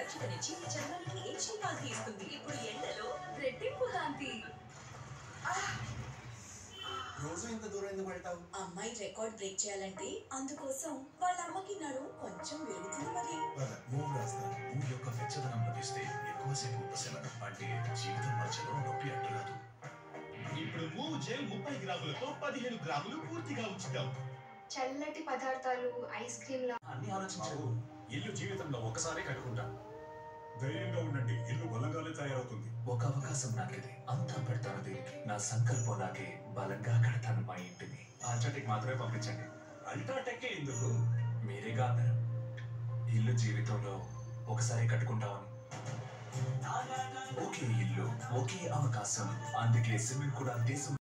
రక్షకనిచ్చి చర్మానికి ఏడ్చి కాంతి ఇస్తుంది ఇప్పుడు ఎండలో రెట్టింపు కాంతి రోజు ఇంత దూరం ఎందుకు వెళ్తావు అమ్మాయి రికార్డ్ బ్రేక్ చేయాలంటే అందుకోసం వాళ్ళ అమ్మకి నడుము కొంచెం విరుగుతుంది మరి మూవ్ రాస్తాను మూవ్ యొక్క వెచ్చదనం లభిస్తే ఎక్కువసేపు ఉపశమనం అంటే జీవితం మధ్యలో నొప్పి అడ్డురాదు ఇప్పుడు మూవ్ జెల్ ముప్పై గ్రాములతో పదిహేను గ్రాములు పూర్తిగా ఉచితం చల్లటి పదార్థాలు ఐస్ క్రీమ్ లా అన్ని ఆలోచించు ఇల్లు జీవితంలో ఒకసారి కట్టుకుంటాం ధైర్యంగా ఉండండి ఇల్లు బలంగానే తయారవుతుంది ఒక అవకాశం నాకిది అంతా పెడతాను దీనికి నా సంకల్పం నాకే బలంగా కడతాను మా ఇంటిని ఆల్ట్రాటెక్ మాత్రమే పంపించండి అల్ట్రాటెక్ ఎందుకు మీరేగా అన్నారు ఇల్లు జీవితంలో ఒకసారి కట్టుకుంటామని ఒకే ఇల్లు ఒకే అవకాశం అందుకే సిమెంట్ కూడా దేశం